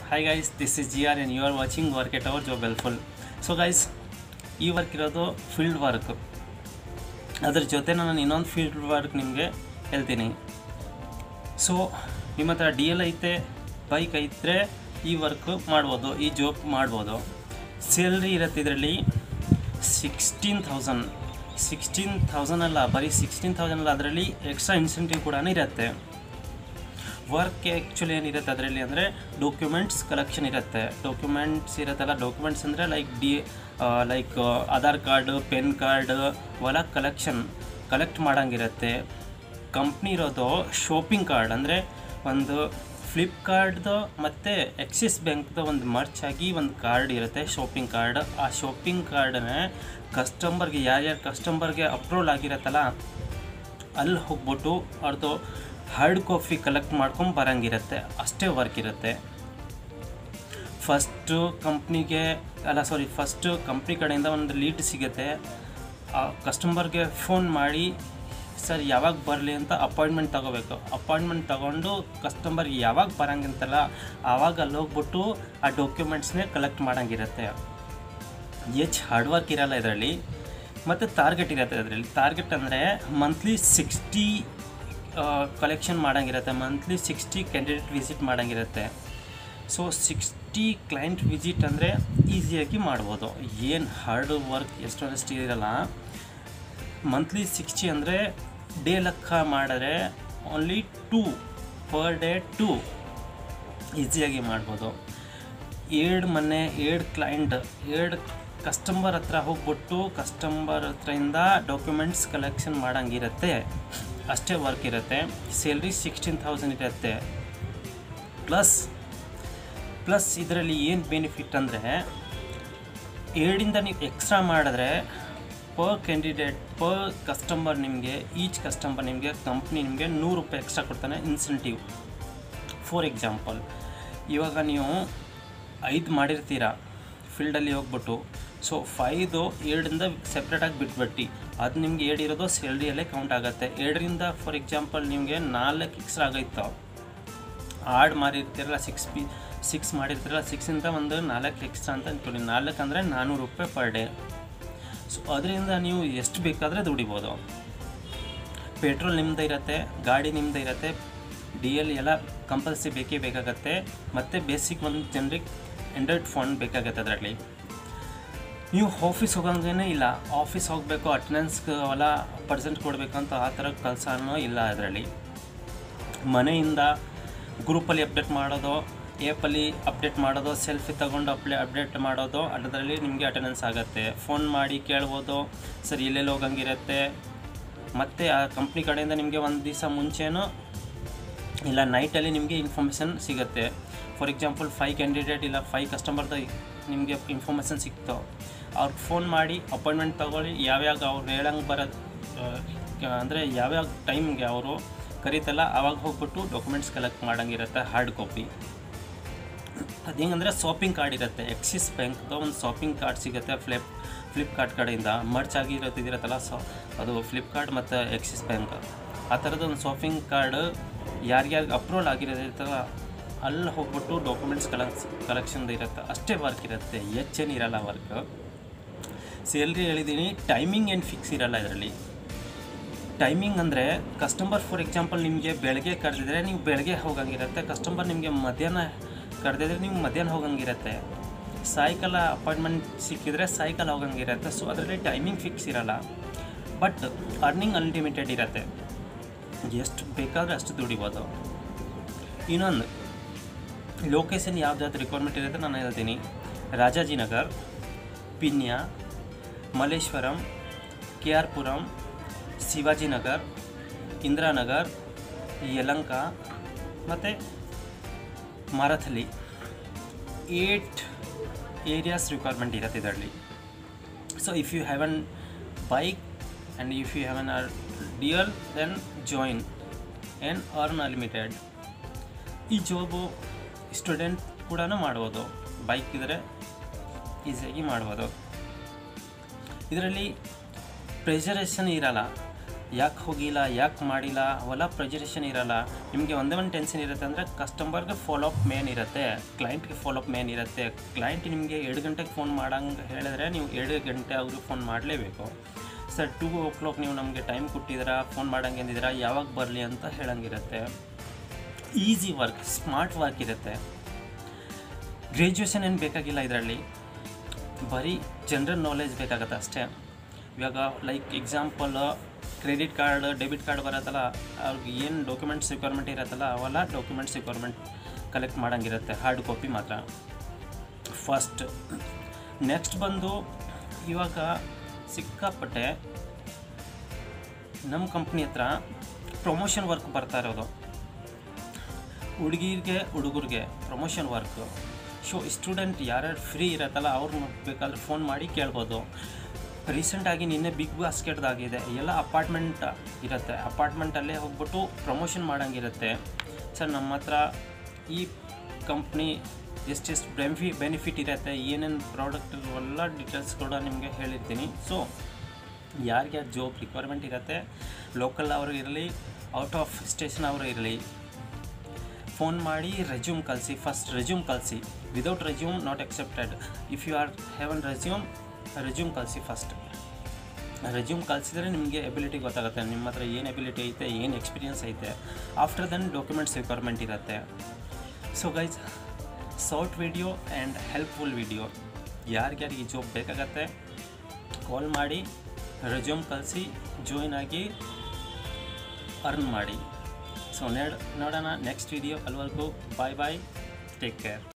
hi guys this is G R N you are watching work at our job helpful so guys ಈ work ಇರೋದು field work ಅದ್ರ ಜೊತೆ ನಾನು ಇನ್ನೊಂದು field work ನಿಮಗೆ ಹೇಳ್ತೀನಿ ಸೊ ನಿಮ್ಮ ಹತ್ರ ಡಿ ಎಲ್ ಐತೆ ಬೈಕ್ ಐತೆ ಈ ವರ್ಕ್ ಮಾಡ್ಬೋದು ಈ ಜಾಬ್ ಮಾಡ್ಬೋದು ಸ್ಯಾಲ್ರಿ ಇರುತ್ತೆ ಇದರಲ್ಲಿ ಸಿಕ್ಸ್ಟೀನ್ ಥೌಸಂಡ್ ಸಿಕ್ಸ್ಟೀನ್ ಥೌಸಂಡ್ ಅಲ್ಲ ಬರೀ ಸಿಕ್ಸ್ಟೀನ್ ಥೌಸಂಡ್ ಅಲ್ಲ ಅದರಲ್ಲಿ ಎಕ್ಸ್ಟ್ರಾ ಇನ್ಸೆಂಟಿವ್ ಕೂಡ ಇರುತ್ತೆ ವರ್ಕ್ ಆ್ಯಕ್ಚುಲಿ ಏನಿರುತ್ತೆ ಅದರಲ್ಲಿ ಅಂದರೆ ಡಾಕ್ಯುಮೆಂಟ್ಸ್ ಕಲೆಕ್ಷನ್ ಇರುತ್ತೆ ಡಾಕ್ಯುಮೆಂಟ್ಸ್ ಇರುತ್ತಲ್ಲ ಡಾಕ್ಯುಮೆಂಟ್ಸ್ ಅಂದರೆ like D like Aadhaar card PAN card ಅವೆಲ್ಲ ಕಲೆಕ್ಷನ್ ಕಲೆಕ್ಟ್ ಮಾಡೋಂಗಿರುತ್ತೆ ಕಂಪ್ನಿ ಇರೋದು ಶಾಪಿಂಗ್ ಕಾರ್ಡ್ ಅಂದರೆ ಒಂದು ಫ್ಲಿಪ್ಕಾರ್ಟ್ದು ಮತ್ತು ಆಕ್ಸಿಸ್ ಬ್ಯಾಂಕ್ದು ಒಂದು ಮರ್ಚ್ ಆಗಿ ಒಂದು ಕಾರ್ಡ್ ಇರುತ್ತೆ ಶಾಪಿಂಗ್ ಕಾರ್ಡ್ ಆ ಶಾಪಿಂಗ್ ಕಾರ್ಡನ್ನೇ ಕಸ್ಟಮರ್ಗೆ ಯಾರ್ಯಾರು ಕಸ್ಟಮರ್ಗೆ ಅಪ್ರೂವಲ್ ಆಗಿರತ್ತಲ್ಲ ಅಲ್ಲಿ ಹೋಗ್ಬಿಟ್ಟು ಅವ್ರದ್ದು ಹಾರ್ಡ್ ಕಾಪಿ ಕಲೆಕ್ಟ್ ಮಾಡ್ಕೊಂಡು ಬರೋಂಗಿರುತ್ತೆ ಅಷ್ಟೇ ವರ್ಕ್ ಇರುತ್ತೆ ಫಸ್ಟು ಕಂಪ್ನಿಗೆ ಅಲ್ಲ ಸಾರಿ ಫಸ್ಟು ಕಂಪ್ನಿ ಕಡೆಯಿಂದ ಒಂದು ಲೀಡ್ ಸಿಗುತ್ತೆ ಆ ಕಸ್ಟಮರ್ಗೆ ಫೋನ್ ಮಾಡಿ ಸರ್ ಯಾವಾಗ ಬರಲಿ ಅಂತ ಅಪಾಯಿಂಟ್ಮೆಂಟ್ ತೊಗೋಬೇಕು ಅಪಾಯಿಂಟ್ಮೆಂಟ್ ತೊಗೊಂಡು ಕಸ್ಟಮರ್ಗೆ ಯಾವಾಗ ಬರೋಂಗಿಂತಲ್ಲ ಆವಾಗ ಅಲ್ಲಿ ಹೋಗ್ಬಿಟ್ಟು ಆ ಡಾಕ್ಯುಮೆಂಟ್ಸ್ನೇ ಕಲೆಕ್ಟ್ ಮಾಡೋಂಗಿರುತ್ತೆ ಹೆಚ್ಚು ಹಾರ್ಡ್ ವರ್ಕ್ ಇರಲ್ಲ ಇದರಲ್ಲಿ ಮತ್ತು ಟಾರ್ಗೆಟ್ ಇರುತ್ತೆ ಅದರಲ್ಲಿ ಟಾರ್ಗೆಟ್ ಅಂದರೆ ಮಂತ್ಲಿ ಸಿಕ್ಸ್ಟಿ ಕಲೆಕ್ಷನ್ ಮಾಡೋಂಗಿರುತ್ತೆ ಮಂತ್ಲಿ ಸಿಕ್ಸ್ಟಿ ಕ್ಯಾಂಡಿಡೇಟ್ ವಿಸಿಟ್ ಮಾಡೋಂಗಿರುತ್ತೆ ಸೊ ಸಿಕ್ಸ್ಟಿ ಕ್ಲೈಂಟ್ ವಿಸಿಟ್ ಅಂದರೆ ಈಸಿಯಾಗಿ ಮಾಡ್ಬೋದು ಏನು ಹಾರ್ಡ್ ವರ್ಕ್ ಎಷ್ಟೊಂದಷ್ಟು ಇರಲ್ಲ ಮಂತ್ಲಿ ಸಿಕ್ಸ್ಟಿ ಅಂದರೆ ಡೇ ಲೆಕ್ಕ ಮಾಡಿದ್ರೆ only two per day two ಈಸಿಯಾಗಿ ಮಾಡ್ಬೋದು ಏಳು ಮನೆ ಏಳು ಕ್ಲೈಂಟ್ ಏಳು ಕಸ್ಟಮರ್ ಹತ್ರ ಹೋಗ್ಬಿಟ್ಟು ಕಸ್ಟಮರ್ ಹತ್ರದಿಂದ ಡಾಕ್ಯುಮೆಂಟ್ಸ್ ಕಲೆಕ್ಷನ್ ಮಾಡೋಂಗಿರುತ್ತೆ ಅಷ್ಟೇ ವರ್ಕ್ ಇರುತ್ತೆ ಸ್ಯಾಲ್ರಿ ಸಿಕ್ಸ್ಟೀನ್ ಥೌಸಂಡ್ ಇರುತ್ತೆ ಪ್ಲಸ್ ಪ್ಲಸ್ ಇದರಲ್ಲಿ ಏನು ಬೆನಿಫಿಟ್ ಅಂದರೆ ಏಳಿಂದ ನೀವು ಎಕ್ಸ್ಟ್ರಾ ಮಾಡಿದ್ರೆ ಪರ್ ಕ್ಯಾಂಡಿಡೇಟ್ ಪರ್ ಕಸ್ಟಮರ್ ನಿಮಗೆ ಈಚ್ ಕಸ್ಟಮರ್ ನಿಮಗೆ ಕಂಪ್ನಿ ನಿಮಗೆ ನೂರು ರೂಪಾಯಿ ಎಕ್ಸ್ಟ್ರಾ ಕೊಡ್ತಾನೆ ಇನ್ಸೆಂಟಿವ್ ಫಾರ್ ಎಕ್ಸಾಂಪಲ್ ಇವಾಗ ನೀವು ಐದು ಮಾಡಿರ್ತೀರ ಫೀಲ್ಡಲ್ಲಿ ಹೋಗ್ಬಿಟ್ಟು ಸೊ ಫೈದು ಏಳರಿಂದ ಸೆಪ್ರೇಟಾಗಿ ಬಿಟ್ಬಿಟ್ಟು ಅದು ನಿಮ್ಗೆ ಏಳಿರೋದು ಸ್ಯಾಲ್ರಿಯಲ್ಲೇ ಕೌಂಟ್ ಆಗುತ್ತೆ ಏಳರಿಂದ ಫಾರ್ ಎಕ್ಸಾಂಪಲ್ ನಿಮಗೆ ನಾಲ್ಕು ಎಕ್ಸ್ಟ್ರಾ ಆಗೈತೆ ಆಡ್ ಮಾಡಿರ್ತೀರಲ್ಲ ಸಿಕ್ಸ್ ಪಿ ಸಿಕ್ಸ್ ಮಾಡಿರ್ತೀರಲ್ಲ ಸಿಕ್ಸಿಂದ ಒಂದು ನಾಲ್ಕು ಎಕ್ಸ್ಟ್ರಾ ಅಂತ ಅಂದ್ಕೊಳ್ಳಿ ನಾಲ್ಕು ಅಂದರೆ ನಾನ್ನೂರು ರೂಪಾಯಿ ಪರ್ ಡೇ ಸೊ ಅದರಿಂದ ನೀವು ಎಷ್ಟು ಬೇಕಾದರೆ ದುಡಿಬೋದು ಪೆಟ್ರೋಲ್ ನಿಮ್ಮದೇ ಇರುತ್ತೆ ಗಾಡಿ ನಿಮ್ಮದೇ ಇರುತ್ತೆ ಡಿ ಎಲ್ ಎಲ್ಲ ಕಂಪಲ್ಸರಿ ಬೇಕೇ ಬೇಕಾಗತ್ತೆ ಮತ್ತು ಬೇಸಿಕ್ ಒಂದು ಜನರಿಗೆ ಆ್ಯಂಡ್ರಾಯ್ಡ್ ಫೋನ್ ಬೇಕಾಗತ್ತೆ ಅದರಲ್ಲಿ ನೀವು ಆಫೀಸ್ ಹೋಗಂಗೇ ಇಲ್ಲ ಆಫೀಸ್ ಹೋಗಬೇಕು ಅಟೆಂಡೆನ್ಸ್ಗೆ ಅವೆಲ್ಲ ಪರ್ಸೆಂಟ್ ಕೊಡಬೇಕಂತ ಆ ಥರ ಕೆಲಸನೂ ಇಲ್ಲ ಅದರಲ್ಲಿ ಮನೆಯಿಂದ ಗ್ರೂಪಲ್ಲಿ ಅಪ್ಡೇಟ್ ಮಾಡೋದು ಆ್ಯಪಲ್ಲಿ ಅಪ್ಡೇಟ್ ಮಾಡೋದು ಸೆಲ್ಫಿ ತೊಗೊಂಡು ಅಪ್ಲೇ ಅಪ್ಡೇಟ್ ಮಾಡೋದು ಅದರಲ್ಲಿ ನಿಮಗೆ ಅಟೆಂಡೆನ್ಸ್ ಆಗುತ್ತೆ ಫೋನ್ ಮಾಡಿ ಕೇಳ್ಬೋದು ಸರ್ ಎಲ್ಲೆಲ್ಲಿ ಹೋಗಂಗಿರುತ್ತೆ ಮತ್ತು ಆ ಕಂಪ್ನಿ ಕಡೆಯಿಂದ ನಿಮಗೆ ಒಂದು ದಿವಸ ಮುಂಚೆನೂ ಇಲ್ಲ ನೈಟಲ್ಲಿ ನಿಮಗೆ ಇನ್ಫಾರ್ಮೇಷನ್ ಸಿಗುತ್ತೆ ಫಾರ್ ಎಕ್ಸಾಂಪಲ್ ಫೈ ಕ್ಯಾಂಡಿಡೇಟ್ ಇಲ್ಲ ಫೈ ಕಸ್ಟಮರ್ದು ನಿಮಗೆ ಇನ್ಫಾರ್ಮೇಷನ್ ಸಿಕ್ತು ಅವ್ರಿಗೆ ಫೋನ್ ಮಾಡಿ ಅಪಾಯಿಂಟ್ಮೆಂಟ್ ತೊಗೊಳ್ಳಿ ಯಾವ್ಯಾವ ಅವ್ರು ಹೇಳಂಗೆ ಬರೋದು ಅಂದರೆ ಯಾವ್ಯಾವ ಟೈಮ್ಗೆ ಅವರು ಕರೀತಲ್ಲ ಆವಾಗ ಹೋಗ್ಬಿಟ್ಟು ಡಾಕ್ಯುಮೆಂಟ್ಸ್ ಕಲೆಕ್ಟ್ ಮಾಡೋಂಗಿರುತ್ತೆ ಹಾರ್ಡ್ ಕಾಪಿ ಅದು ಹೆಂಗಂದರೆ ಶಾಪಿಂಗ್ ಕಾರ್ಡ್ ಇರುತ್ತೆ ಎಕ್ಸಿಸ್ ಬ್ಯಾಂಕ್ದು ಒಂದು ಶಾಪಿಂಗ್ ಕಾರ್ಡ್ ಸಿಗುತ್ತೆ ಫ್ಲಿಪ್ ಫ್ಲಿಪ್ಕಾರ್ಟ್ ಕಡೆಯಿಂದ ಮರ್ಚ್ ಆಗಿರೋದು ಇದಿರತ್ತಲ್ಲ ಸೊ ಅದು ಫ್ಲಿಪ್ಕಾರ್ಟ್ ಮತ್ತು ಎಕ್ಸಿಸ್ ಬ್ಯಾಂಕ್ ಆ ಥರದ್ದು ಒಂದು ಶಾಪಿಂಗ್ ಕಾರ್ಡ್ ಯಾರ್ಯಾರಿಗೆ ಅಪ್ರೂವಲ್ ಆಗಿರೋದಿರ್ತಲ್ಲ ಅಲ್ಲಿ ಹೋಗ್ಬಿಟ್ಟು ಡಾಕ್ಯುಮೆಂಟ್ಸ್ ಕಲೆಕ್ಸ್ ಕಲೆಕ್ಷನ್ದು ಇರುತ್ತೆ ಅಷ್ಟೇ ವರ್ಕ್ ಇರುತ್ತೆ ಹೆಚ್ಚೇನು ಇರಲ್ಲ ವರ್ಕ್ ಸ್ಯಾಲ್ರಿ ಹೇಳಿದ್ದೀನಿ ಟೈಮಿಂಗ್ ಏನು ಫಿಕ್ಸ್ ಇರಲ್ಲ ಇದರಲ್ಲಿ ಟೈಮಿಂಗ್ ಅಂದರೆ ಕಸ್ಟಮರ್ ಫಾರ್ ಎಕ್ಸಾಂಪಲ್ ನಿಮಗೆ ಬೆಳಗ್ಗೆ ಕರೆದಿದ್ರೆ ನೀವು ಬೆಳಗ್ಗೆ ಹೋಗಂಗಿರುತ್ತೆ ಕಸ್ಟಮರ್ ನಿಮಗೆ ಮಧ್ಯಾಹ್ನ ಕರೆದಿದ್ರೆ ನೀವು ಮಧ್ಯಾಹ್ನ ಹೋಗಂಗಿರುತ್ತೆ ಸಾಯಂಕಾಲ ಅಪಾಯಿಂಟ್ಮೆಂಟ್ ಸಿಕ್ಕಿದ್ರೆ ಸಾಯಂಕಾಲ ಹೋಗಂಗಿರುತ್ತೆ ಸೊ ಅದರಲ್ಲಿ ಟೈಮಿಂಗ್ ಫಿಕ್ಸ್ ಇರಲ್ಲ ಬಟ್ ಅರ್ನಿಂಗ್ ಅನ್ಲಿಮಿಟೆಡ್ ಇರುತ್ತೆ ಎಷ್ಟು ಬೇಕಾದರೆ ಅಷ್ಟು ದುಡಿಬೋದು ಇನ್ನೊಂದು ಲೊಕೇಶನ್ ಯಾವ್ದಾದ್ರು ರಿಕ್ವೈರ್ಮೆಂಟ್ ಇರುತ್ತೆ ನಾನು ಹೇಳ್ತೀನಿ ರಾಜಾಜಿನಗರ್ ಪಿನ್ಯ ಮಲ್ಲೇಶ್ವರಂ ಕೆ ಆರ್ ಪುರಂ ಶಿವಾಜಿನಗರ್ ಇಂದಿರಾನಗರ್ ಯಲಂಕ ಮತ್ತು ಮಾರಥಲಿ ಏಟ್ ಏರಿಯಾಸ್ ರಿಕ್ವೈರ್ಮೆಂಟ್ ಇರುತ್ತೆ ಇದರಲ್ಲಿ so if you have an bike and if you have an R DL then join and earn unlimited ಈ ಜಾಬು ಸ್ಟೂಡೆಂಟ್ ಕೂಡ ಮಾಡ್ಬೋದು ಬೈಕ್ ಇದ್ದರೆ ಈಸಿಯಾಗಿ ಮಾಡ್ಬೋದು ಇದರಲ್ಲಿ ಪ್ರೆಷರೇಷನ್ ಇರಲ್ಲ ಯಾಕೆ ಹೋಗಿಲ್ಲ ಯಾಕೆ ಮಾಡಿಲ್ಲ ಅವೆಲ್ಲ ಪ್ರೆಜರೇಷನ್ ಇರಲ್ಲ ನಿಮಗೆ ಒಂದೇ ಒಂದು ಟೆನ್ಷನ್ ಇರುತ್ತೆ ಅಂದರೆ ಕಸ್ಟಮರ್ಗೆ ಫಾಲೋಅಪ್ ಮೇನ್ ಇರುತ್ತೆ ಕ್ಲೈಂಟ್ಗೆ ಫಾಲೋಅಪ್ ಮೇನ್ ಇರುತ್ತೆ ಕ್ಲೈಂಟ್ ನಿಮಗೆ ಎರಡು ಗಂಟೆಗೆ ಫೋನ್ ಮಾಡಂಗೆ ಹೇಳಿದ್ರೆ ನೀವು ಎರಡು ಗಂಟೆ ಅವ್ರಿಗೆ ಫೋನ್ ಮಾಡಲೇಬೇಕು ಸರ್ ಟೂ ಓ ಕ್ಲಾಕ್ ನೀವು ನಮಗೆ ಟೈಮ್ ಕೊಟ್ಟಿದ್ದೀರಾ ಫೋನ್ ಮಾಡಂಗೆ ಅಂದಿದ್ದೀರಾ ಯಾವಾಗ ಬರಲಿ ಅಂತ ಹೇಳಂಗಿರುತ್ತೆ ಈಸಿ ವರ್ಕ್ ಸ್ಮಾರ್ಟ್ ವರ್ಕ್ ಇರುತ್ತೆ ಗ್ರ್ಯಾಜುಯೇಷನ್ ಏನು ಬೇಕಾಗಿಲ್ಲ ಇದರಲ್ಲಿ ಬರೀ ಜನರಲ್ ನಾಲೆಜ್ ಬೇಕಾಗತ್ತೆ ಅಷ್ಟೇ ಇವಾಗ like example credit card debit card ಬರತ್ತಲ್ಲ ಅವ್ರಿಗೆ ಏನು ಡಾಕ್ಯುಮೆಂಟ್ಸ್ ರಿಕ್ವೈರ್ಮೆಂಟ್ ಇರತ್ತಲ್ಲ ಅವೆಲ್ಲ ಡಾಕ್ಯುಮೆಂಟ್ಸ್ ರಿಕ್ವೈರ್ಮೆಂಟ್ ಕಲೆಕ್ಟ್ ಮಾಡೋಂಗಿರುತ್ತೆ ಹಾರ್ಡ್ ಕಾಪಿ ಮಾತ್ರ ಫಸ್ಟ್ ನೆಕ್ಸ್ಟ್ ಬಂದು ಇವಾಗ ಸಿಕ್ಕಾಪಟ್ಟೆ ನಮ್ಮ ಕಂಪ್ನಿ ಹತ್ರ ಪ್ರಮೋಷನ್ ವರ್ಕ್ ಬರ್ತಾ ಇರೋದು ಹುಡುಗಿರಿಗೆ ಹುಡುಗರಿಗೆ ಪ್ರಮೋಷನ್ ವರ್ಕ್ ಶೋ ಸ್ಟೂಡೆಂಟ್ ಯಾರ್ಯಾರು ಫ್ರೀ ಇರತ್ತಲ್ಲ ಅವ್ರನ್ನ ಬೇಕಾದ್ರೆ ಫೋನ್ ಮಾಡಿ ಕೇಳ್ಬೋದು ರೀಸೆಂಟಾಗಿ ನಿನ್ನೆ ಬಿಗ್ ಬಾಸ್ಕೆಟ್ದಾಗಿದೆ ಎಲ್ಲ ಅಪಾರ್ಟ್ಮೆಂಟ್ ಇರುತ್ತೆ ಅಪಾರ್ಟ್ಮೆಂಟಲ್ಲೇ ಹೋಗ್ಬಿಟ್ಟು ಪ್ರಮೋಷನ್ ಮಾಡೋಂಗಿರುತ್ತೆ ಸರ್ ನಮ್ಮ ಹತ್ರ ಈ ಕಂಪ್ನಿ ಎಷ್ಟೆಷ್ಟು ಬೆನಿಫಿ ಬೆನಿಫಿಟ್ ಇರುತ್ತೆ ಏನೇನು ಪ್ರಾಡಕ್ಟ್ ಎಲ್ಲ ಡೀಟೇಲ್ಸ್ ಕೂಡ ನಿಮಗೆ ಹೇಳಿರ್ತೀನಿ ಸೊ ಯಾರಿಗೆ ಜಾಬ್ ರಿಕ್ವೈರ್ಮೆಂಟ್ ಇರುತ್ತೆ ಲೋಕಲ್ ಅವರು ಇರಲಿ ಔಟ್ ಆಫ್ ಸ್ಟೇಷನ್ ಅವರು ಇರಲಿ ಫೋನ್ ಮಾಡಿ ರೆಸ್ಯೂಮ್ ಕಳಿಸಿ ಫಸ್ಟ್ ರೆಸ್ಯೂಮ್ ಕಳಿಸಿ without resume not accepted if you are haven't resume resume ಕಳಿಸಿ ಫಸ್ಟ್ ರೆಸ್ಯೂಮ್ ಕಳಿಸಿದ್ರೆ ನಿಮಗೆ ಎಬಿಲಿಟಿ ಗೊತ್ತಾಗುತ್ತೆ ನಿಮ್ಮ ಹತ್ರ ಏನು ಎಬಿಲಿಟಿ ಐತೆ ಏನು ಎಕ್ಸ್ಪೀರಿಯನ್ಸ್ ಐತೆ ಆಫ್ಟರ್ ದೆನ್ ಡಾಕ್ಯುಮೆಂಟ್ಸ್ ರಿಕ್ವೈರ್ಮೆಂಟ್ ಇರುತ್ತೆ so guys short video and helpful video ಯಾರಿಗ್ಯಾರಿಗೆ ಈ ಜಾಬ್ ಬೇಕಾಗತ್ತೆ ಕಾಲ್ ಮಾಡಿ ರೆಸ್ಯೂಮ್ ಕಳಿಸಿ ಜಾಯ್ನ್ ಆಗಿ ಅರ್ನ್ ಮಾಡಿ ಸೊ ನೋಡೋಣ ನೆಕ್ಸ್ಟ್ ವಿಡಿಯೋ ಅಲ್ಲಿವರೆಗೂ ಬಾಯ್ ಬಾಯ್ ಟೇಕ್ ಕೇರ್